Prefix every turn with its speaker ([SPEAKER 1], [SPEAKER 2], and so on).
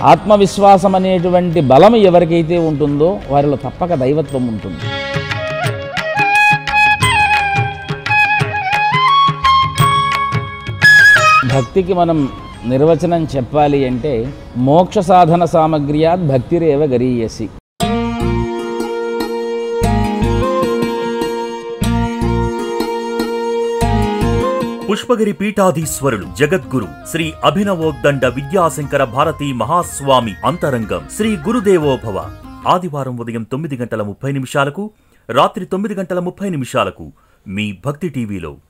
[SPEAKER 1] ఆత్మవిశ్వాసం అనేటువంటి బలం ఎవరికైతే ఉంటుందో వారిలో తప్పక దైవత్వం ఉంటుంది భక్తికి మనం నిర్వచనం చెప్పాలి అంటే మోక్ష సాధన సామగ్ర్యాత్ భక్తిరేవ గరీయసి
[SPEAKER 2] పుష్పగిరి పీఠాధీశ్వరులు జగద్గురు శ్రీ అభినవోద్దండ విద్యాశంకర భారతీ మహాస్వామి అంతరంగం శ్రీ గురుదేవోభవ ఆదివారం ఉదయం తొమ్మిది గంటల ముప్పై నిమిషాలకు రాత్రి తొమ్మిది గంటల ముప్పై నిమిషాలకు మీ భక్తి టీవీలో